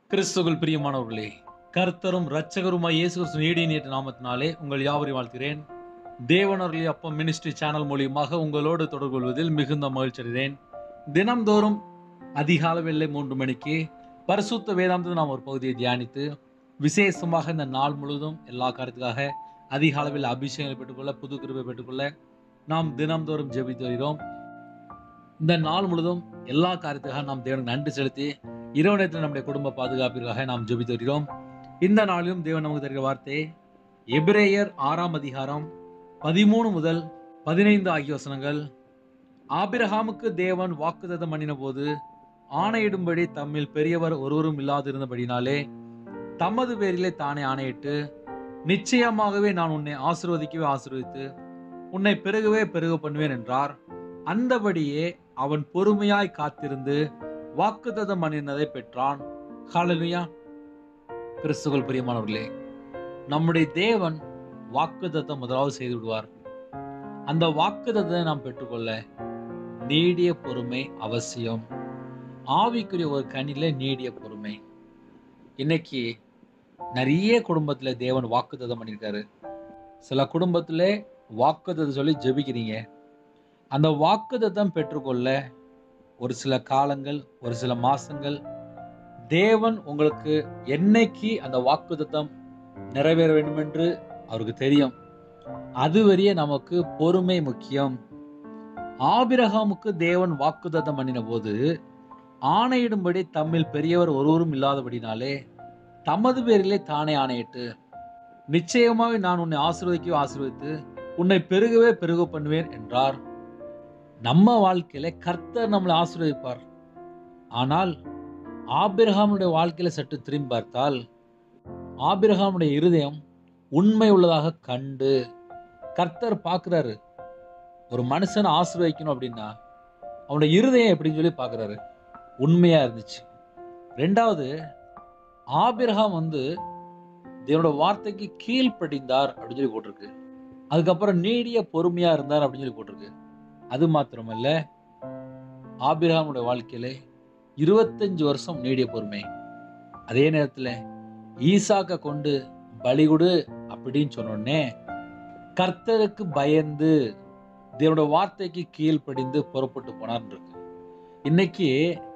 கிறிஸ்துவுக்குள் பிரியமானவர்களே கர்த்தரும் இரட்சகருமாய் இயேசு கிறிஸ்து நீடிய நாமத்தினாலே உங்கள் யாவரையும் வாழ்த்துகிறேன் தேவனர்களே அப்பம் மினிஸ்ட்ரி சேனல் மூலியமாக உங்களோடு தொடர்பு கொள்வதில் மிகுந்த மகிழ்ச்சி அடைகிறேன் தினம்தோறும் அதிகால வெள்ளை மூன்று மணிக்கு பரிசுத்த வேதாந்தத்தில் நாம் ஒரு பகுதியை தியானித்து விசேஷமாக இந்த நாள் முழுவதும் எல்லா காரியத்துக்காக அதிக அளவில் அபிஷேகங்களை பெற்றுக்கொள்ள புது கிருபை பெற்றுக்கொள்ள நாம் தினம்தோறும் ஜெபித்து வருகிறோம் இந்த நாள் முழுவதும் எல்லா காரியத்துக்காக நாம் தேவனுக்கு நன்றி செலுத்தி இரவு நேரத்தில் நம்முடைய குடும்ப பாதுகாப்பிற்காக நாம் ஜெபித்து வருகிறோம் இந்த நாளிலும் தேவன் நமக்கு தருகிற வார்த்தை எபிரேயர் ஆறாம் அதிகாரம் பதிமூணு முதல் பதினைந்து ஆகிய வசனங்கள் ஆபிரகாமுக்கு தேவன் வாக்குத்தத்தம் பண்ணின போது ஆணையிடும்படி தம்மில் பெரியவர் ஒருவரும் இல்லாதிருந்தபடினாலே தமது பேரிலே தானே ஆணையிட்டு நிச்சயமாகவே நான் உன்னை ஆசீர்வதிக்கவே ஆசீர்வதித்து உன்னை பெருகவே பெருக பண்ணுவேன் என்றார் அந்தபடியே அவன் பொறுமையாய் காத்திருந்து வாக்குத்தத்தம் பண்ணினதை பெற்றான் ஹalleluya கிறிஸ்துகள் பிரியமானவர்களே நம்முடைய தேவன் வாக்குத்தத்தம் முதலாவது செய்து விடுவார் அந்த வாக்குத்தத்தை நாம் பெற்றுக்கொள்ள நீடிய பொறுமை அவசியம் ஆவிக்குரிய ஒரு கனில நீடிய பொறுமை இன்னைக்கு நிறைய குடும்பத்துல தேவன் வாக்குத்தத்தம் பண்ணியிருக்காரு சில குடும்பத்துல வாக்குத்தத்தை சொல்லி ஜெபிக்கிறீங்க அந்த வாக்குத்தத்தம் பெற்றுக்கொள்ள ஒரு சில காலங்கள் ஒரு சில மாசங்கள் தேவன் உங்களுக்கு என்னைக்கு அந்த வாக்குத்தத்தம் நிறைவேற வேண்டும் என்று அவருக்கு தெரியும் அதுவரையே நமக்கு பொறுமை முக்கியம் ஆபிரகாமுக்கு தேவன் வாக்குத்தத்தம் பண்ணின போது ஆணையிடும்படி தம்மில் பெரியவர் ஒருவரும் இல்லாதபடினாலே தமது பேரிலே தானே ஆணையிட்டு நிச்சயமாவே நான் உன்னை ஆசீர்வதிக்கவே ஆசீர்வதித்து உன்னை பெருகவே பெருக பண்ணுவேன் என்றார் நம்ம வாழ்க்கையில கர்த்தர் நம்மளை ஆசீர்வதிப்பார் ஆனால் ஆபிரகாமுடைய வாழ்க்கையில சற்று திரும்பி பார்த்தால் ஆபிரகாமுடைய இருதயம் உண்மை உள்ளதாக கண்டு கர்த்தர் பார்க்கிறாரு ஒரு மனுஷனை ஆசீர்வதிக்கணும் அப்படின்னா அவனுடைய இருதயம் எப்படின்னு சொல்லி பார்க்கிறாரு உண்மையா இருந்துச்சு ரெண்டாவது ஆபிரகாம் வந்து தேவனோட வார்த்தைக்கு கீழ்ப்படிந்தார் அப்படின்னு சொல்லி போட்டிருக்கு அதுக்கப்புறம் நீடிய பொறுமையா இருந்தார் அப்படின்னு சொல்லி போட்டிருக்கு அது மாத்திரமல்ல ஆபிரகாமுடைய வாழ்க்கையில இருபத்தஞ்சு வருஷம் நீடிய பொறுமை அதே நேரத்துல ஈசாக்க கொண்டு பலி கொடு அப்படின்னு சொன்னோடனே கர்த்தருக்கு பயந்து தேவனோட வார்த்தைக்கு கீழ்ப்படிந்து புறப்பட்டு போனார் இருக்கு இன்னைக்கு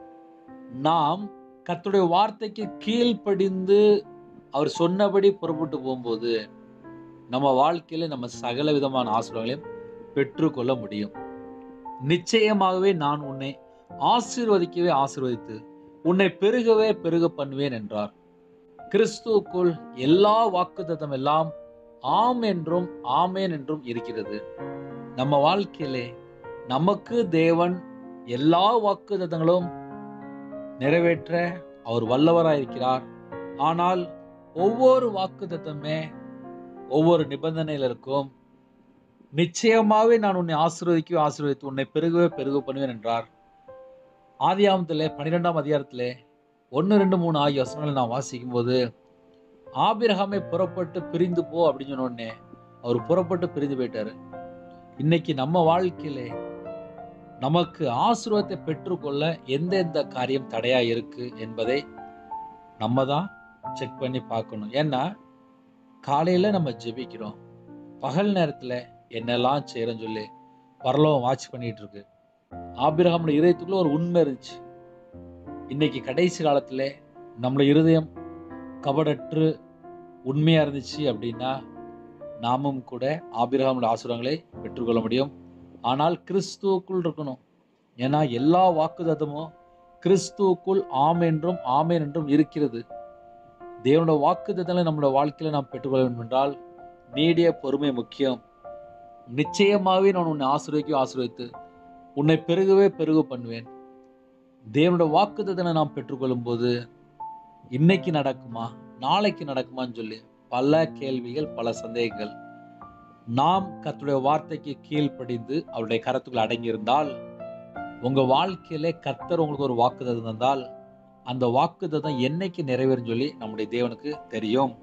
நாம் கர்த்தருடைய வார்த்தைக்கு கீழ்ப்படிந்து அவர் சொன்னபடி புறப்பட்டு போகும்போது நம்ம வாழ்க்கையில நம்ம சகல விதமான ஆசீர்வாதங்களையும் பெற்றுக்கொள்ள முடியும் நிச்சயமாகவே நான் உன்னை ஆசீர்வதிக்கவே ஆசீர்வதித்து உன்னை பெருகவே பெருக பண்ணுவேன் என்றார் கிறிஸ்துவுக்குள் எல்லா வாக்குத்தத்தம் எல்லாம் ஆம் என்றும் ஆமேன் என்றும் இருக்கிறது நம்ம வாழ்க்கையிலே நமக்கு தேவன் எல்லா வாக்குத்தத்தங்களும் நிறைவேற்ற அவர் வல்லவராயிருக்கிறார் ஆனால் ஒவ்வொரு வாக்குத்தத்தமே ஒவ்வொரு நிபந்தனையில் இருக்கும் நிச்சயமாவே நான் உன்னை ஆசீர்வதிக்கவே ஆசீர்வதித்து உன்னை பெருகவே பெருக பண்ணுவேன் என்றார் ஆதியாமத்திலே பன்னிரெண்டாம் அதிகாரத்திலே ஒன்று ரெண்டு மூணு ஆகிய வசனங்களை நான் வாசிக்கும் போது ஆபிரகாமை புறப்பட்டு பிரிந்து போ அப்படின்னு சொன்ன உடனே அவர் புறப்பட்டு பிரிந்து போயிட்டாரு இன்னைக்கு நம்ம வாழ்க்கையிலே நமக்கு ஆசீர்வாதத்தை பெற்றுக்கொள்ள எந்தெந்த காரியம் தடையா இருக்கு என்பதை நம்ம தான் செக் பண்ணி பார்க்கணும் ஏன்னா காலையில நம்ம ஜெபிக்கிறோம் பகல் நேரத்துல என்னெல்லாம் செய்யறோம்னு சொல்லி பரலோகம் வாட்ச் பண்ணிட்டு இருக்கு ஆபிரகாமுடைய இதயத்துக்குள்ள ஒரு உண்மை இருந்துச்சு இன்னைக்கு கடைசி காலத்துல நம்மளோட இருதயம் கபடற்று உண்மையா இருந்துச்சு அப்படின்னா நாமும் கூட ஆபிரகாமுடைய ஆசுரங்களை பெற்றுக்கொள்ள முடியும் ஆனால் கிறிஸ்துவுக்குள் இருக்கணும் ஏன்னா எல்லா வாக்குதத்தமும் கிறிஸ்துவுக்குள் ஆம் என்றும் ஆமேன் என்றும் இருக்கிறது தேவனோட வாக்குத்தத்தங்களை நம்மளோட வாழ்க்கையில நாம் பெற்றுக்கொள்ள வேண்டும் என்றால் நீடிய பொறுமை முக்கியம் நிச்சயமாகவே நான் உன்னை ஆசீர்வதிக்க ஆசீர்வதித்து உன்னை பெருகவே பெருக பண்ணுவேன் தேவனோட வாக்குத்தத்தனை நாம் பெற்றுக்கொள்ளும் போது இன்னைக்கு நடக்குமா நாளைக்கு நடக்குமான்னு சொல்லி பல கேள்விகள் பல சந்தேகங்கள் நாம் கர்த்தருடைய வார்த்தைக்கு கீழ்ப்படிந்து அவருடைய கரத்துக்குள் அடங்கியிருந்தால் உங்க வாழ்க்கையில கர்த்தர் உங்களுக்கு ஒரு வாக்குத்தத்தம் தந்தால் அந்த வாக்குத்தத்தம் என்னைக்கு நிறைவேறும் சொல்லி நம்முடைய தேவனுக்கு தெரியும்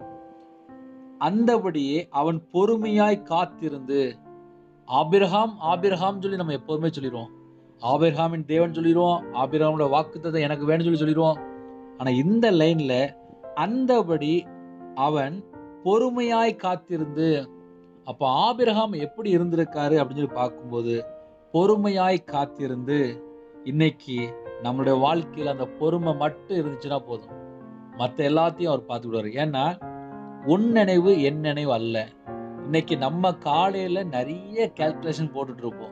அந்தபடியே அவன் பொறுமையாய் காத்திருந்து ஆபிரகாம் ஆபிரகாம் சொல்லி நம்ம எப்போதுமே சொல்லிடுவோம் ஆபிரகாமின் தேவன் சொல்லிடுவோம் ஆபிரகாமோட வாக்குத்தத்தம் எனக்கு வேணும்னு சொல்லி சொல்லிடுவோம் ஆனா இந்த லைன்ல அந்தபடி அவன் பொறுமையாய் காத்திருந்து அப்ப ஆபிரகாம் எப்படி இருந்திருக்காரு அப்படின்னு சொல்லி பார்க்கும்போது பொறுமையாய் காத்திருந்து இன்னைக்கு நம்மளுடைய வாழ்க்கையில அந்த பொறுமை மட்டும் இருந்துச்சுன்னா போதும் மற்ற எல்லாத்தையும் அவர் பார்த்துக்கிடுவார் ஏன்னா உன் நினைவு என் நினைவு அல்ல இன்னைக்கு நம்ம காலையில நிறைய கால்குலேஷன் போட்டுட்டு இருப்போம்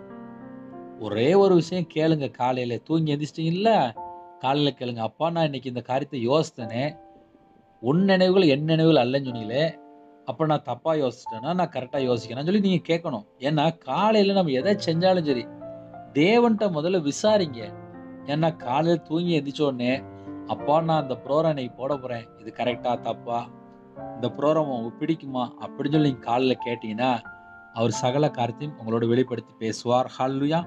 ஒரே ஒரு விஷயம் கேளுங்க காலையில தூங்கி எந்திரிச்சிட்டீங்கல்ல காலையில கேளுங்க அப்பா நான் இன்னைக்கு இந்த காரியத்தை யோசித்தனே உன் நினைவுகள் என் நினைவுகள் அல்லன்னு சொன்னீங்களே அப்போ நான் தப்பா யோசிச்சிட்டேன்னா நான் கரெக்டாக யோசிக்கணும்னு சொல்லி நீங்க கேட்கணும் ஏன்னா காலையில நம்ம எதை செஞ்சாலும் சரி தேவன்கிட்ட முதல்ல விசாரிங்க ஏன்னா காலையில தூங்கி எந்திரிச்ச உடனே அப்பா நான் அந்த ப்ரோக்ராம் இன்னைக்கு போட போறேன் இது கரெக்டா தப்பா இந்த ப்ரோக்ராம் உங்களுக்கு பிடிக்குமா அப்படின்னு சொல்லி நீங்க காலையில கேட்டீங்கன்னா அவர் சகல காரியத்தையும் உங்களோட வெளிப்படுத்தி பேசுவார் ஹல்லுயா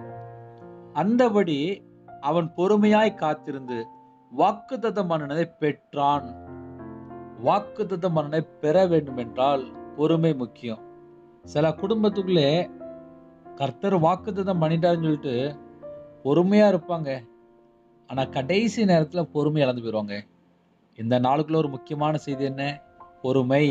அந்தபடி அவன் பொறுமையாய் காத்திருந்து வாக்குத்தத்தம் பண்ணினதை பெற்றான் வாக்குத்தத்தம் பண்ணினை பெற வேண்டும் என்றால் பொறுமை முக்கியம் சில குடும்பத்துக்குள்ளே கர்த்தர் வாக்குத்தத்தம் பண்ணிட்டாருன்னு சொல்லிட்டு பொறுமையா இருப்பாங்க ஆனா கடைசி நேரத்துல பொறுமை இழந்து போயிடுவாங்க இந்த நாளுக்குள்ள ஒரு முக்கியமான செய்தி என்ன பொறுமை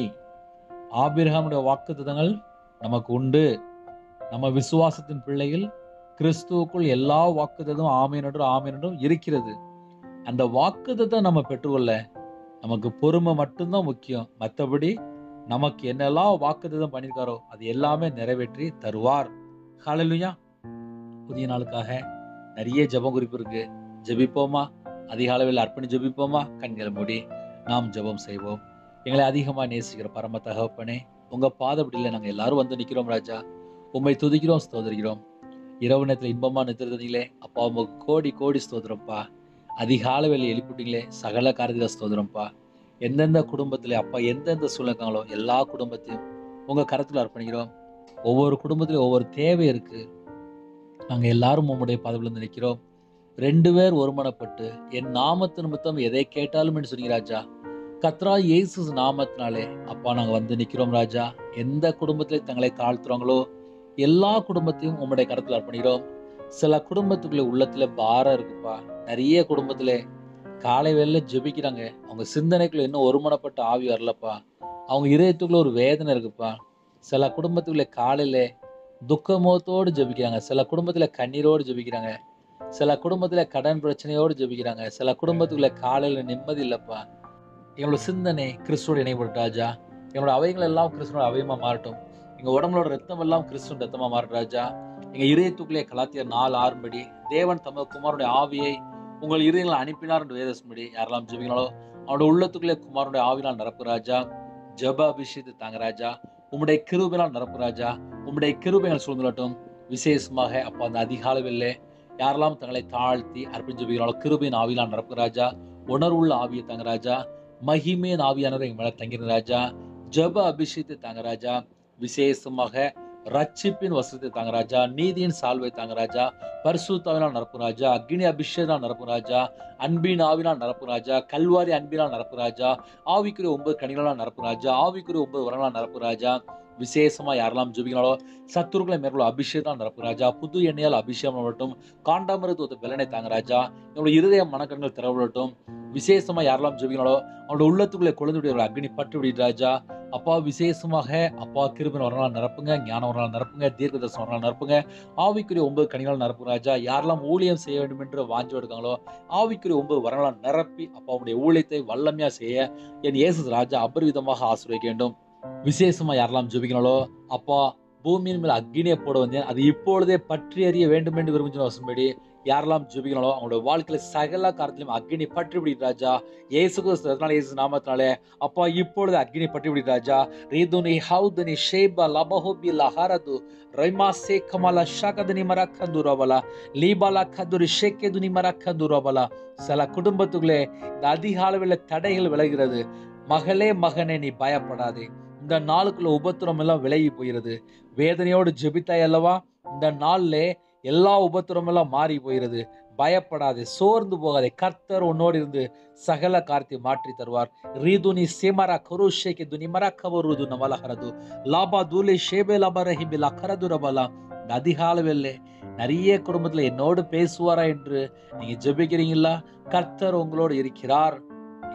ஆபிரகாமுடைய வாக்குத்தத்தங்கள் நமக்கு உண்டு நம்ம விசுவாசத்தின் பிள்ளைகள் கிறிஸ்துவுக்குள் எல்லா வாக்குத்ததும் ஆமீனன்றும் ஆமீனன்றும் இருக்கிறது அந்த வாக்குத்தத்தை நம்ம பெற்றுக்கொள்ள நமக்கு பொறுமை மட்டும்தான் முக்கியம் மற்றபடி நமக்கு என்னெல்லாம் வாக்குத்தத்தம் பண்ணியிருக்காரோ அது எல்லாமே நிறைவேற்றி தருவார் ஹalleluya புதிய நாளுக்காக நிறைய ஜெபம் குறிப்பு இருக்கு ஜெபிப்போமா அதிக அளவில் அர்ப்பணி ஜெபிப்போமா கண்களை மூடி நாம் ஜெபம் செய்வோம் எங்களை அதிகமா நேசிக்கிற பரம தகப்பனே உங்க பாதப்படியில் நாங்க எல்லாரும் வந்து நிக்கிறோம் ராஜா உம்மை துதிக்கிறோம் ஸ்தோதரிக்கிறோம் இரவு நேரத்தில் இன்பமா நிறுத்துறதுங்களே அப்பா உமக்கு கோடி கோடி ஸ்தோத்திரம்ப்பா அதிகால வேலை எழுப்பிட்டீங்களே சகல காரியத்தில் ஸ்தோத்திரம்ப்பா எந்தெந்த குடும்பத்துல அப்பா எந்தெந்த சூழ்நிலைங்களோ எல்லா குடும்பத்தையும் உங்க கரத்துல அர்ப்பணிக்கிறோம் ஒவ்வொரு குடும்பத்திலும் ஒவ்வொரு தேவை இருக்கு நாங்க எல்லாரும் உம்முடைய பதவியிலிருந்து நிற்கிறோம் ரெண்டு பேர் ஒருமனப்பட்டு என் நாமத்து நிமித்தம் எதை கேட்டாலும் என்று சொன்னீங்க ராஜா கத்ரா இயேசு நாமத்தினாலே அப்பா நாங்க வந்து நிக்கிறோம் ராஜா எந்த குடும்பத்திலே தங்களை தாழ்த்துறாங்களோ எல்லா குடும்பத்தையும் உம்முடைய கரத்துல அர்ப்பணிக்கிறோம் சில குடும்பத்துக்குள்ள உள்ளத்துல பாரம் இருக்குப்பா நிறைய குடும்பத்துல காலை வேளையில ஜெபிக்கிறாங்க அவங்க சிந்தனைக்குள்ள இன்னும் ஒருமனப்பட்ட ஆவி வரலப்பா அவங்க இதயத்துக்குள்ள ஒரு வேதனை இருக்குப்பா சில குடும்பத்துக்குள்ள காலையில துக்கமோத்தோடு ஜெபிக்கிறாங்க சில குடும்பத்துல கண்ணீரோடு ஜெபிக்கிறாங்க சில குடும்பத்துல கடன் பிரச்சனையோடு ஜெபிக்கிறாங்க சில குடும்பத்துக்குள்ள காலையில நிம்மதி இல்லப்பா எங்களோட சிந்தனை கிறிஸ்துவோட இணைப்படும் ராஜா எங்களோட அவைகள் எல்லாம் கிறிஸ்துவோட அவயமா மாறட்டும் எங்க உடம்புலோட ரத்தம் எல்லாம் கிறிஸ்துவ ரத்தமா மாறட்டும் ராஜா எங்க இதயத்துக்குள்ளே கலாத்தியர் நாலு ஆறுபடி தேவன் தமது குமாரனுடைய ஆவியை உங்கள் இதயங்களை அனுப்பினார் என்று வேதஸ்படி யாரெல்லாம் ஜெபிங்களோ அவனோட உள்ளத்துக்குள்ளே குமாரனுடைய ஆவினால் நிரப்பு ராஜா ஜப அபிஷேகத்தை தாங்க ராஜா உம்முடைய கிருபினால் நிரப்பு ராஜா உம்முடைய கிருபைகள் சூழ்ந்துலட்டும் விசேஷமாக அப்போ அந்த அதிகாலவில்லை யாரெல்லாம் தங்களை தாழ்த்தி அர்ப்பணிச்சு ஜெபிக்கிறாளோ கிருபையின் ஆவியால் நிரப்பு ராஜா உணர்வுள்ள ஆவியை தாங்க ராஜா மகிமையின் ஆவியானவர் எங்க மேல தங்கின ராஜா ஜப அபிஷேகத்தை தாங்க ராஜா விசேஷமாக ரட்சிப்பின் வசத்தை தாங்க ராஜா நீதியின் சால்வை தாங்க ராஜா பரிசுத்தாவினால் நடப்பு ராஜா அக்னி அபிஷேகனால் நடப்பு ராஜா அன்பின் ஆவினால் நடப்பு ராஜா கல்வாரி அன்பினால் நடப்பு ராஜா ஆவிக்குரிய ஒன்பது கனிகளால் நடப்பு ராஜா ஆவிக்குரிய ஒன்பது வரங்களால் நடப்பு ராஜா விசேஷமா யாரெல்லாம் ஜெபிக்கிறாளோ சத்துருக்களை மேற்கொள்ள அபிஷேகம் நடப்பு ராஜா புது எண்ணெயால் அபிஷேகம் வரட்டும் காண்டாமிருத்துவத்தை பெலனை தாங்க ராஜா என்னோட இருதய மனக்கண்கள் திறவடட்டும் விசேஷமா யாரெல்லாம் ஜெபிக்கிறாளோ அவனோட உள்ளத்துக்குள்ளே குழந்தையுடைய ஒரு அக்னி பட்டு விடு ராஜா அப்பா விசேஷமாக அப்பா கிருபின் வரலாம் நிரப்புங்க ஞானம் வரலாம் நிரப்புங்க தீர்க்க தரிசனம் வரலாம் நிரப்புங்க ஆவிக்குரிய ஒன்பது கனிகள் நிரப்பு ராஜா யாரெல்லாம் ஊழியம் செய்ய வேண்டும் என்று வாஞ்சி எடுக்காங்களோ ஆவிக்குரிய ஒன்பது வரங்களால் நிரப்பி அப்பா உடைய ஊழியத்தை வல்லமையா செய்ய என் இயேசு ராஜா அபரிவிதமாக ஆசிர்வதிக்க வேண்டும் விசேஷமா யாரெல்லாம் ஜெபிக்கிறாளோ அப்பா பூமியின் மேல் அக்னியை போட வந்தேன் அது இப்பொழுதே பற்றி அறிய வேண்டும் என்று விரும்பின வசம்படி யாரெல்லாம் ஜெபிக்கிறாளோ அவங்களோட வாழ்க்கையில சகல காரத்திலும் அக்னி பற்றி விடு ராஜா இயேசு கிறிஸ்துவினால இயேசு நாமத்தினாலே அப்பா இப்பொழுது அக்னி பற்றி விடு ராஜா ரீதுனி ஹவுதுனி ஷேபா லபஹோபி லஹரது ரைமா சே கமல ஷகதுனி மரக்கந்து ரவல லீபாலா கதுரி ஷேக்கெதுனி மரக்கந்து ரவல சில குடும்பத்துக்குள்ளே இந்த அதிக அளவில் தடைகள் விளைகிறது மகளே மகனே நீ பயப்படாதே இந்த நாளுக்குள்ள உபத்திரம் எல்லாம் விலகி போகிறது வேதனையோடு ஜெபித்தாய் அல்லவா இந்த நாள்ல எல்லா உபத்திரம் எல்லாம் மாறி போகிறது பயப்படாதே சோர்ந்து போகாதே கர்த்தர் உன்னோடு இருந்து சகல காரியத்தை மாற்றி தருவார் ரீதுனி சேமரா கருஷேக்கு துனி மரா கவருது நவலஹரது லாபா தூலே ஷேபே லாபா ரஹிபி லக்கரது ரபலா இந்த அதிகாலவில்லை நிறைய குடும்பத்துல என்னோடு பேசுவாரா என்று நீங்க ஜெபிக்கிறீங்களா கர்த்தர் உங்களோடு இருக்கிறார்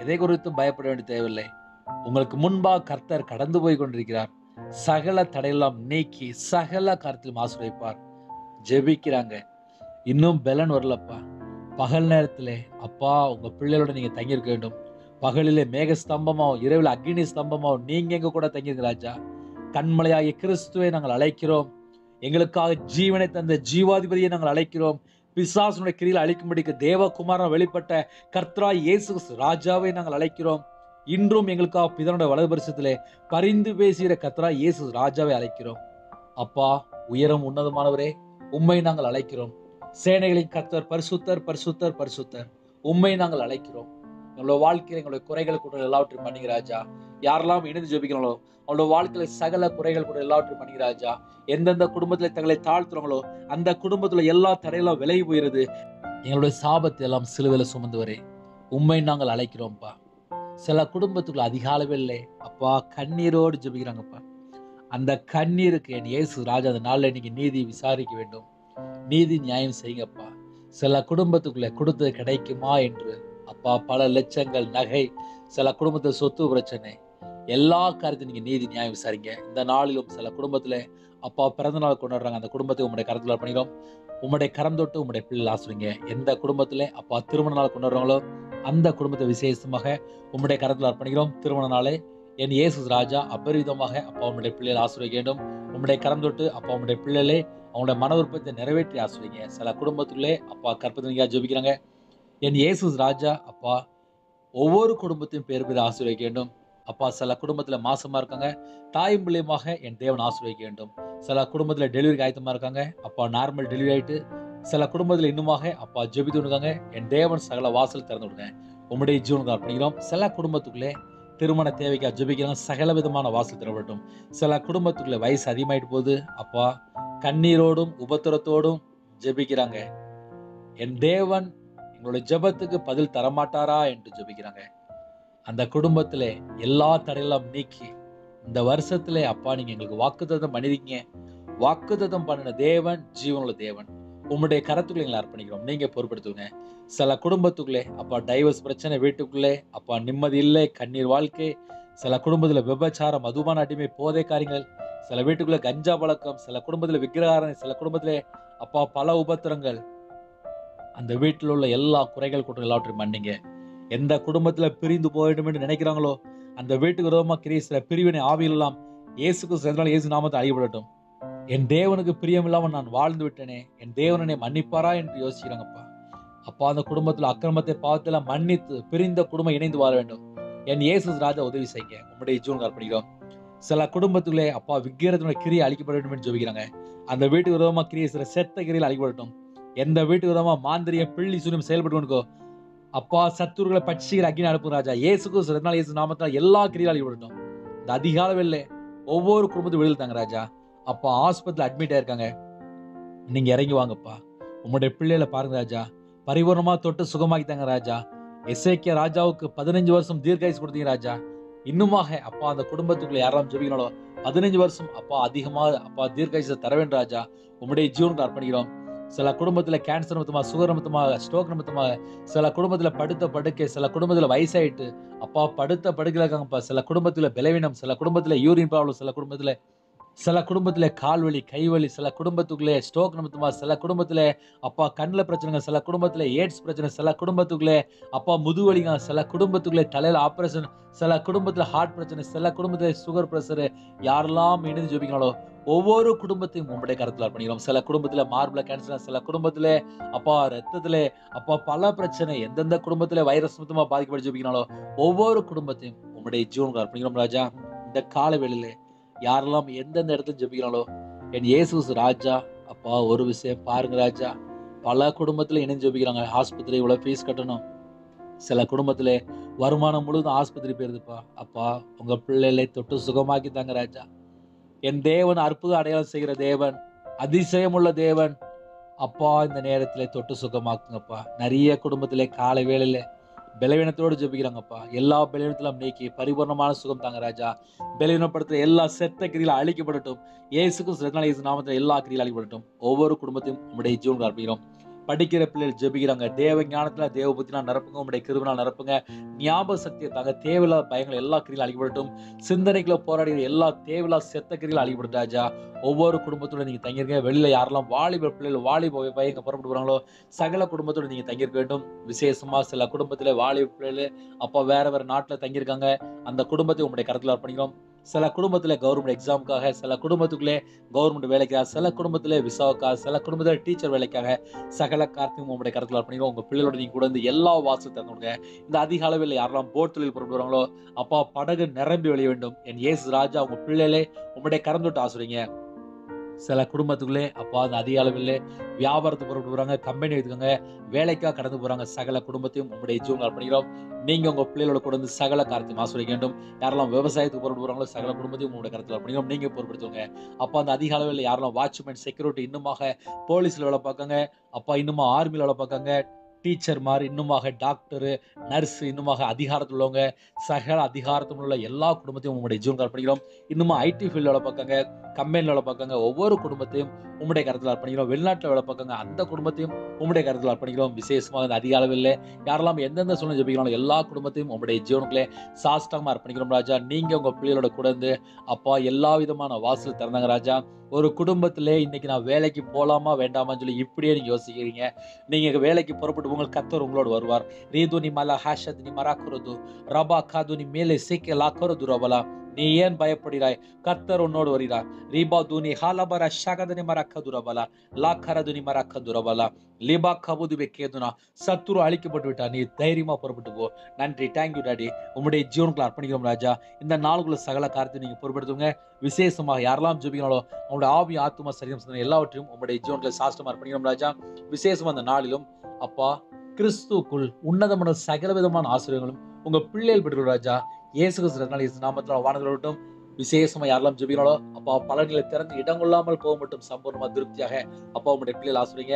எதை குறித்தும் பயப்பட வேண்டிய தேவையில்லை உங்களுக்கு முன்பாக கர்த்தர் கடந்து போய் கொண்டிருக்கிறார் சகல தடையெல்லாம் நீக்கி சகல காரியத்திலும் ஆசிரியப்பார் ஜெபிக்கிறாங்க இன்னும் பலன் வரலப்பா பகல் நேரத்திலே அப்பா உங்க பிள்ளைகளோட நீங்க தங்கியிருக்க வேண்டும் பகலிலே மேக ஸ்தம்பமாவும் இரவில் அக்னி ஸ்தம்பமாவும் நீங்க எங்க கூட தங்கியிருங்க ராஜா கண்மலையாகிய கிறிஸ்துவை நாங்கள் அழைக்கிறோம் எங்களுக்காக ஜீவனை தந்த ஜீவாதிபதியை நாங்கள் அழைக்கிறோம் பிசாசனுடைய கிரியில் அழிக்கும்படிக்கு தேவகுமாரன் வெளிப்பட்ட கர்த்தரா இயேசு கிறிஸ்து ராஜாவை நாங்கள் அழைக்கிறோம் இன்றும் எங்களுக்காக பிதனுடைய வலது பரிசத்திலே பரிந்து பேசுகிற கர்த்தரா இயேசு ராஜாவை அழைக்கிறோம் அப்பா உயரம் உன்னதமானவரே உம்மை நாங்கள் அழைக்கிறோம் சேனைகளின் கர்த்தர் பரிசுத்தர் பரிசுத்தர் பரிசுத்தர் உம்மை நாங்கள் அழைக்கிறோம் எங்களோட வாழ்க்கையில் எங்களுடைய குறைகள் கூட எல்லாவற்றையும் பண்ணிங்க ராஜா யாரெல்லாம் இணைந்து ஜெபிக்கிறாங்களோ அவங்களோட வாழ்க்கையில சகல குறைகள் கூட எல்லாவற்றையும் பண்ணிங்க ராஜா எந்தெந்த குடும்பத்துல தங்களை தாழ்த்துறாங்களோ அந்த குடும்பத்துல எல்லா தடையெல்லாம் விலகி போயிருது எங்களுடைய சாபத்தை எல்லாம் சிலுவையில சுமந்து வரே உண்மை நாங்கள் அழைக்கிறோம்ப்பா சில குடும்பத்துக்குள்ள அதிக அளவில் அப்பா கண்ணீரோடு ஜெபிக்கிறாங்கப்பா அந்த கண்ணீருக்கு என் இயேசு ராஜா அந்த நாளில் இன்னைக்கு நீதி விசாரிக்க வேண்டும் நீதி நியாயம் செய்யுங்கப்பா சில குடும்பத்துக்குள்ள கொடுத்தது கிடைக்குமா என்று அப்பா பல லட்சங்கள் நகை சில குடும்பத்தில் சொத்து பிரச்சனை எல்லா காரியத்தையும் நீங்க நீதி நியாயம் விசாரிங்க இந்த நாளிலும் சில குடும்பத்துல அப்பா பிறந்த நாள் கொண்டாடுறாங்க அந்த குடும்பத்தை உங்களுடைய கரத்தில் பண்ணிக்கிறோம் உங்களுடைய கரம் தொட்டு உங்களுடைய பிள்ளைகள் ஆசிரிங்க எந்த குடும்பத்துல அப்பா திருமண நாள் கொண்டாடுறாங்களோ அந்த குடும்பத்தை விசேஷமாக உங்களுடைய கரத்தில் அர்ப்பணிக்கிறோம் திருமண நாளே என் இயேசு ராஜா அபரிதமாக அப்பா உங்களுடைய பிள்ளைகள் ஆசிரிக்க வேண்டும் உங்களுடைய கரம் தொட்டு அப்பா உங்களுடைய பிள்ளைகளே அவங்களுடைய மன விருப்பத்தை நிறைவேற்றி ஆசிரிங்க சில குடும்பத்துக்குள்ளே அப்பா கற்பனை ஜெபிக்கிறாங்க என் இயேசு ராஜா அப்பா ஒவ்வொரு குடும்பத்தையும் பேர் பேர் ஆசீர்வதிக்க வேண்டும் அப்பா சில குடும்பத்துல மாசமா இருக்காங்க தாயும் பிள்ளையுமாக என் தேவன் ஆசீர்வதிக்க வேண்டும் சில குடும்பத்துல டெலிவரி ஆயத்தமா இருக்காங்க அப்பா நார்மல் டெலிவரி ஆயிட்டு சில குடும்பத்துல இன்னுமாக அப்பா ஜெபித்து விடுங்க என் தேவன் சகல வாசல் திறந்து விடுங்க உம்முடைய ஜீவனுக்கு அர்ப்பணிக்கிறோம் சில குடும்பத்துக்குள்ளே திருமண தேவைக்கா ஜெபிக்கிறாங்க சகல விதமான வாசல் திறவட்டும் சில குடும்பத்துக்குள்ள வயசு அதிகமாயிட்டு போகுது அப்பா கண்ணீரோடும் உபத்திரத்தோடும் ஜெபிக்கிறாங்க என் தேவன் எங்களுடைய ஜெபத்துக்கு பதில் தரமாட்டாரா என்று ஜெபிக்கிறாங்க அந்த குடும்பத்திலே எல்லா தடையெல்லாம் நீக்கி இந்த வருஷத்திலே அப்பா நீங்க எங்களுக்கு வாக்குத்தத்தம் பண்ணிருக்கீங்க வாக்குத்தத்தம் பண்ணின தேவன் ஜீவனுள்ள தேவன் உம்முடைய கரத்துக்குள்ள எங்களை அர்ப்பணிக்கிறோம் நீங்க பொறுப்படுத்துங்க சில குடும்பத்துக்குள்ளே அப்பா டைவர்ஸ் பிரச்சனை வீட்டுக்குள்ளே அப்பா நிம்மதி இல்லை கண்ணீர் வாழ்க்கை சில குடும்பத்துல விபச்சாரம் மதுபான அடிமை போதை காரியங்கள் சில வீட்டுக்குள்ள கஞ்சா பழக்கம் சில குடும்பத்துல விக்கிரகாரம் சில குடும்பத்திலே அப்பா பல உபத்திரங்கள் அந்த வீட்டில் உள்ள எல்லா குறைகள் குற்றம் எல்லாவற்றையும் மன்னிங்க எந்த குடும்பத்துல பிரிந்து போயிடும் என்று நினைக்கிறாங்களோ அந்த வீட்டுக்கு விரோதமா கிரிய சில பிரிவினை ஆவிகள் எல்லாம் இயேசுக்கு சேர்ந்தால் இயேசு நாமத்தை அழிபடட்டும் என் தேவனுக்கு பிரியம் இல்லாம நான் வாழ்ந்து விட்டேனே என் தேவன் என்னை மன்னிப்பாரா என்று யோசிக்கிறாங்கப்பா அப்பா அந்த குடும்பத்துல அக்கிரமத்தை பாவத்துல மன்னித்து பிரிந்த குடும்பம் இணைந்து வாழ வேண்டும் என் இயேசு ராஜா உதவி செய்யுங்க உம்முடைய ஜீவன் அர்ப்பணிக்கிறோம் சில குடும்பத்துக்குள்ளே அப்பா விக்கிரத்தினுடைய கிரியை அழிக்கப்பட வேண்டும் என்று ஜெபிக்கிறாங்க அந்த வீட்டுக்கு விரோதமா கிரியை சில செத்த கிரியில் அழிக்கப்படட்டும் எந்த வீட்டுக்கு விரோதமா மாந்திரிய பிள்ளி சூரியம் செயல்பட்டு கொண்டுக்கோ அப்பா சத்துருகளை பட்சிகள் அக்கினி அனுப்பும் ராஜா இயேசுக்கு சிறந்தால் இயேசு நாமத்தால் எல்லா கிரியாலும் அழிக்கப்படட்டும் இந்த அதிகாலவில் ஒவ்வொரு குடும்பத்தையும் விடுதல் தாங்க ராஜா அப்பா ஆஸ்பத்திரியில் அட்மிட் ஆயிருக்காங்க நீங்க இறங்கி வாங்கப்பா உங்களுடைய பிள்ளைகளை பாருங்க ராஜா பரிபூர்ணமா தொட்டு சுகமாக்கி தாங்க ராஜா எஸ்ஏகே ராஜாவுக்கு பதினஞ்சு வருஷம் தீர்க்காயுசு கொடுத்தீங்க ராஜா இன்னுமாக அப்பா அந்த குடும்பத்துக்குள்ள யாரெல்லாம் ஜெபிக்கணும் பதினஞ்சு வருஷம் அப்பா அதிகமா அப்பா தீர்க்காயுசை தர வேண்டும் ராஜா உம்முடைய ஜீவனுக்கு அர்ப்பணிக்கிறோம் சில குடும்பத்துல கேன்சர் நிமித்தமாக சுகர் நிமித்தமாக ஸ்ட்ரோக் நிமித்தமாக சில குடும்பத்துல படுத்த படுக்கை சில குடும்பத்துல வயசாயிட்டு அப்பா படுத்த படுக்கையில இருக்காங்கப்பா சில குடும்பத்துல பலவீனம் சில குடும்பத்துல யூரின் ப்ராப்ளம் சில குடும்பத்துல சில குடும்பத்துல கால் வலி கை வலி சில குடும்பத்துக்குள்ளே ஸ்ட்ரோக் நிமித்தமா சில குடும்பத்துல அப்பா கண்ணில் பிரச்சனைங்க சில குடும்பத்துல எய்ட்ஸ் பிரச்சனை சில குடும்பத்துக்குள்ளே அப்பா முதுவலிங்க சில குடும்பத்துக்குள்ளே தலையில ஆபரேஷன் சில குடும்பத்துல ஹார்ட் பிரச்சனை சில குடும்பத்துல சுகர் பிரஷர் யாரெல்லாம் இணைந்து ஜெபிக்கிறாங்களோ ஒவ்வொரு குடும்பத்தையும் உங்களுடைய கருத்துல பண்ணிக்கிறோம் சில குடும்பத்துல மார்பிள கேன்சர் சில குடும்பத்துல அப்பா ரத்தத்துல அப்பா பல பிரச்சனை எந்தெந்த குடும்பத்துல வைரஸ் நிமித்தமா பாதிக்கப்பட்டு ஜெபிக்கிறாங்களோ ஒவ்வொரு குடும்பத்தையும் உங்களுடைய ஜீவனுக்கு அர்ப்பணிக்கிறோம் ராஜா இந்த கால வேளையில யாரெல்லாம் எந்தெந்த இடத்துல ஜெபிக்கிறாங்களோ என் இயேசுஸ் ராஜா அப்பா ஒரு விஷயம் பாருங்க ராஜா பல குடும்பத்துல இணைஞ்சு ஜெபிக்கிறாங்க ஆஸ்பத்திரி இவ்வளவு ஃபீஸ் கட்டணும் சில குடும்பத்துல வருமானம் முழுதும் ஆஸ்பத்திரி போயிருதுப்பா அப்பா உங்க பிள்ளைகளை தொட்டு சுகமாக்கி தாங்க ராஜா என் தேவன் அற்புத அடையாளம் செய்கிற தேவன் அதிசயமுள்ள தேவன் அப்பா இந்த நேரத்துல தொட்டு சுகமாக்குங்கப்பா நிறைய குடும்பத்திலே காலை வேளையில பலவீனத்தோடு ஜெபிக்கிறாங்கப்பா எல்லா பலவீனத்திலும் நீக்கி பரிபூர்ணமான சுகம் தாங்க ராஜா பலவீனப்படுத்துற எல்லா செத்த கிரியில அழிக்கப்படட்டும் இயேசுக்கும் சிறந்த இயேசு நாமத்தில் எல்லா கிரியிலும் அழிக்கப்படட்டும் ஒவ்வொரு குடும்பத்தையும் உங்களுடைய ஜீவன் அர்ப்பிக்கிறோம் படிக்கிற பிள்ளைகள் ஜெபிக்கிறாங்க தேவ ஞானத்துல தேவ புத்தினா நிரப்புங்க உங்களுடைய கிருபனால் நிரப்புங்க ஞாபக சக்தியை தாங்க தேவையில்லாத பயங்கள் எல்லா கிரிகளும் அழிக்கப்படட்டும் சிந்தனைக்குள்ள போராடுகிற எல்லா தேவையில்லாத செத்த கிரிகளும் அழிக்கப்படும் ராஜா ஒவ்வொரு குடும்பத்தோட நீங்க தங்கியிருங்க வெளியில யாரெல்லாம் வாலிப பிள்ளைகள் வாலிப பையங்க புறப்பட்டு போறாங்களோ சகல குடும்பத்தோட நீங்க தங்கியிருக்க வேண்டும் விசேஷமா சில குடும்பத்துல வாலிப பிள்ளைகள் அப்பா வேற வேற நாட்டுல தங்கியிருக்காங்க அந்த குடும்பத்தை உங்களுடைய கருத்துல அர்ப்பணிக்கிறோம் சில குடும்பத்துல கவர்மெண்ட் எக்ஸாமுக்காக சில குடும்பத்துக்குள்ளே கவர்மெண்ட் வேலைக்காக சில குடும்பத்துல விசாவுக்காக சில குடும்பத்துல டீச்சர் வேலைக்காக சகல கார்த்தியும் உங்களுடைய கருத்துல அர்ப்பணிக்கிறோம் உங்க பிள்ளைகளோட நீங்க கூட வந்து எல்லா வாசல் திறந்து கொடுங்க இந்த அதிக அளவில் யாரெல்லாம் போட் தொழில் புறப்பட்டு வராங்களோ அப்பா படகு நிரம்பி வெளிய வேண்டும் என் இயேசு ராஜா உங்க பிள்ளைகளே உங்களுடைய கறந்துட்டு ஆசுறீங்க சில குடும்பத்துக்குள்ளே அப்பா அந்த அதிக அளவில் வியாபாரத்துக்கு புறப்பட்டு போறாங்க கம்பெனி வைத்துக்காங்க வேலைக்காக கடந்து போறாங்க சகல குடும்பத்தையும் உங்களுடைய ஜீவன் அர்ப்பணிக்கிறோம் நீங்க உங்க பிள்ளைகளோட கூட வந்து சகல காரத்தையும் ஆசிரிக்க வேண்டும் யாரெல்லாம் விவசாயத்துக்கு புறப்பட்டு போறாங்களோ சகல குடும்பத்தையும் உங்களுடைய கருத்தில் அர்ப்பணிக்கிறோம் நீங்க பொறுப்படுத்துவங்க அப்பா அந்த அதிக அளவில் யாரெல்லாம் வாட்ச்மேன் செக்யூரிட்டி இன்னுமாக போலீஸ்ல வேலை பார்க்காங்க அப்பா இன்னுமா ஆர்மியில் வேலை பார்க்காங்க டீச்சர் மாதிரி இன்னுமாக டாக்டரு நர்ஸ் இன்னுமாக அதிகாரத்தில் உள்ளவங்க சகல அதிகாரத்தில் உள்ள எல்லா குடும்பத்தையும் உங்களுடைய ஜீவன் அர்ப்பணிக்கிறோம் இன்னுமா ஐடி ஃபீல்டில் வேலை பார்க்காங்க கம்பெனியில் வேலை பார்க்காங்க ஒவ்வொரு குடும்பத்தையும் உம்முடைய கருத்தில் அர்ப்பணிக்கிறோம் வெளிநாட்டில் வேலை பார்க்காங்க அந்த குடும்பத்தையும் உம்முடைய கருத்தில் அர்ப்பணிக்கிறோம் விசேஷமாக இந்த அதிக அளவில் யாரெல்லாம் எந்தெந்த சூழ்நிலை ஜெபிக்கிறாங்களோ எல்லா குடும்பத்தையும் உம்முடைய ஜீவனுக்குள்ளே சாஷ்டமாக அர்ப்பணிக்கிறோம் ராஜா நீங்க உங்க பிள்ளைகளோட கூட இருந்து அப்பா எல்லா விதமான வாசல் திறந்தாங்க ராஜா ஒரு குடும்பத்திலே இன்னைக்கு நான் வேலைக்கு போலாமா வேண்டாமான்னு சொல்லி இப்படியே நீங்க யோசிக்கிறீங்க நீங்க வேலைக்கு புறப்பட்டு உங்கள் கத்தர் உங்களோட வருவார் ரீது நீ மலா ஹாஷத் நீ மராக்குறது ரபா காது நீ மேலே சீக்கிய லாக்குறது ரபலா நீ ஏன் பயப்படுகிறாய் கர்த்தர் உன்னோடு வருகிறார் ரீபா தூனி ஹாலபர ஷகதனி மரக்கதுரபல லாக்கரதுனி மரக்கதுரபல லிபா கபுது வெக்கேதுனா சத்துரு அழிக்கப்பட்டு விட்டா நீ தைரியமா புறப்பட்டு போ நன்றி தேங்க்யூ டாடி உம்முடைய ஜீவனுக்குள்ள அர்ப்பணிக்கிறோம் ராஜா இந்த நாளுக்குள்ள சகல காரியத்தை நீங்க பொறுப்படுத்துங்க விசேஷமாக யாரெல்லாம் ஜெபிக்கிறாங்களோ அவங்களுடைய ஆவி ஆத்மா சரீரம் சிந்தனை எல்லாவற்றையும் உம்முடைய ஜீவனுக்குள்ள சாஷ்டமா அர்ப்பணிக்கிறோம் ராஜா விசேஷமா அந்த நாளிலும் அப்பா கிறிஸ்துக்குள் உன்னதமான சகல விதமான ஆசிரியர்களும் உங்க பிள்ளைகள் பெற்று ராஜா இயேசு கிறிஸ்து இயேசு நாமத்தில் வானங்களோட்டும் விசேஷமா யாரெல்லாம் ஜெபிக்கிறாங்களோ அப்பா பலன்களை திறந்து இடம் கொள்ளாமல் போக மட்டும் சம்பூர்ணமா திருப்தியாக அப்பா உங்களுடைய பிள்ளைகள் ஆசிரியங்க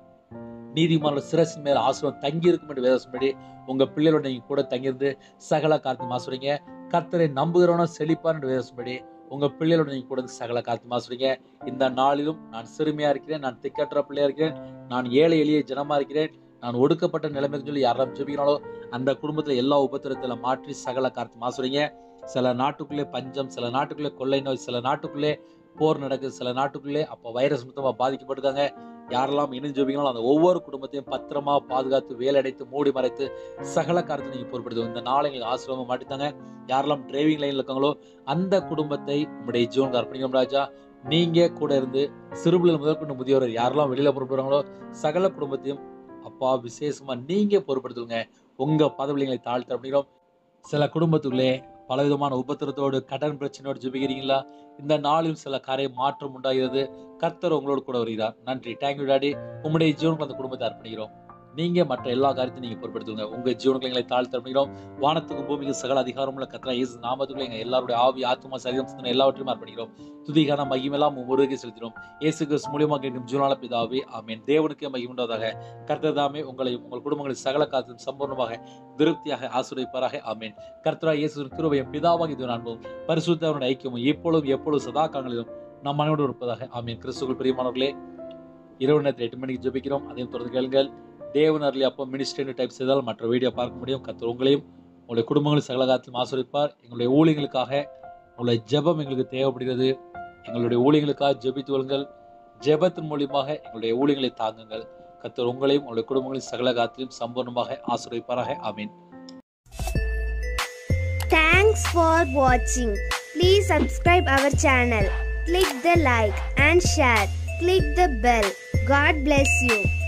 நீதிமான சிரசின் மேல ஆசிரியம் தங்கி இருக்கும் என்று வேதப்படி உங்க பிள்ளைகளோட நீங்க கூட தங்கியிருந்து சகல காத்து ஆசிரியங்க கர்த்தரை நம்புகிறவன செழிப்பான் என்று வேதப்படி உங்க பிள்ளைகளோட நீங்க கூட இருந்து சகல காத்து ஆசிரியங்க இந்த நாளிலும் நான் சிறுமையா இருக்கிறேன் நான் திக்கற்ற பிள்ளையா இருக்கிறேன் நான் ஏழை எளிய ஜனமா இருக்கிறேன் நான் ஒடுக்கப்பட்ட நிலைமைக்கு சொல்லி யாரெல்லாம் ஜெபிக்கிறாங்களோ அந்த குடும்பத்துல எல்லா உபத்திரத்துல மாற்றி சகல காத்து ஆசிரியங்க சில நாட்டுக்குள்ளே பஞ்சம் சில நாட்டுக்குள்ளே கொள்ளை நோய் சில நாட்டுக்குள்ளே போர் நடக்குது சில நாட்டுக்குள்ளே அப்போ வைரஸ் மொத்தமாக பாதிக்கப்பட்டிருக்காங்க யாரெல்லாம் இணைஞ்சு ஜெபிக்கணும் அந்த ஒவ்வொரு குடும்பத்தையும் பத்திரமா பாதுகாத்து வேலடைத்து மூடி மறைத்து சகல காரியத்தை நீங்க பொறுப்படுத்தும் இந்த நாளை எங்களுக்கு ஆசிரமம் மாட்டித்தாங்க யாரெல்லாம் டிரைவிங் லைன்ல இருக்காங்களோ அந்த குடும்பத்தை உங்களுடைய ஜீவனுக்கு அர்ப்பணிக்கும் ராஜா நீங்க கூட இருந்து சிறுபிள்ளை முதற்கொண்டு முதியோர் யாரெல்லாம் வெளியில பொறுப்படுறாங்களோ சகல குடும்பத்தையும் அப்பா விசேஷமா நீங்க பொறுப்படுத்துங்க உங்க பதவிகளை தாழ்த்த அப்படிங்கிறோம் சில குடும்பத்துக்குள்ளே பலவிதமான உபத்திரத்தோடு கடன் பிரச்சனையோடு ஜெபிக்கிறீங்களா இந்த நாளில் சில காரியம் மாற்றம் உண்டாகிறது கர்த்தர் உங்களோடு கூட வருகிறார் நன்றி தேங்க்யூ டாடி உங்களுடைய ஜீவனுக்கு அந்த குடும்பத்தை அர்ப்பணிக்கிறோம் நீங்க மற்ற எல்லா காரியத்தையும் நீங்க பொறுப்படுத்துங்க உங்க ஜீவனுக்கு எங்களை தாழ்த்து அர்ப்பணிக்கிறோம் வானத்துக்கும் பூமிக்கு சகல அதிகாரமுள்ள கத்திரா இயேசு நாமத்துக்குள்ள எங்க எல்லாருடைய ஆவி ஆத்மா சரீரம் சிந்தனை எல்லாவற்றையும் அர்ப்பணிக்கிறோம் துதிகான மகிமெல்லாம் முருகே செலுத்தினோம் இயேசு கிறிஸ்து மூலியமா கேட்கும் ஜீவனால பிதாவே ஆமென் தேவனுக்கே மகிமுண்டாவதாக கர்த்தர் தாமே உங்களையும் உங்கள் குடும்பங்களை சகல காத்தும் சம்பூர்ணமாக திருப்தியாக ஆசிரியப்பாராக ஆமென் கர்த்தரா இயேசுவின் கிருபையும் பிதாவாக இது அன்பும் பரிசுத்தவனுடைய ஐக்கியமும் எப்பொழுதும் எப்பொழுதும் சதா காலங்களிலும் நம் மனையோடு இருப்பதாக ஆமீன் கிறிஸ்துக்குள் பிரியமானவர்களே இரவு நேரத்தில் எட்டு மணிக்கு ஜெபிக்கிறோம் அதையும் தொடர்ந்து கேளுங்கள் தேவன் அருளி அப்போ மினிஸ்ட்ரின்னு டைப் செய்தால் மற்ற வீடியோ பார்க்க முடியும் கர்த்தர் உங்களையும் உங்களுடைய குடும்பங்களை சகல காலத்திலும் ஆசிரிப்பார் எங்களுடைய ஊழியங்களுக்காக உங்களுடைய ஜெபம் எங்களுக்கு தேவைப்படுகிறது எங்களுடைய ஊழியங்களுக்காக ஜெபித்து கொள்ளுங்கள் ஜெபத்தின் மூலியமாக எங்களுடைய ஊழியங்களை தாங்குங்கள் கர்த்தர் உங்களையும் உங்களுடைய குடும்பங்களையும் சகல காலத்திலும் சம்பூர்ணமாக ஆசிரியப்பாராக ஆமீன் Thanks for watching. Please subscribe our channel. Click the like and share. Click the bell. God bless you.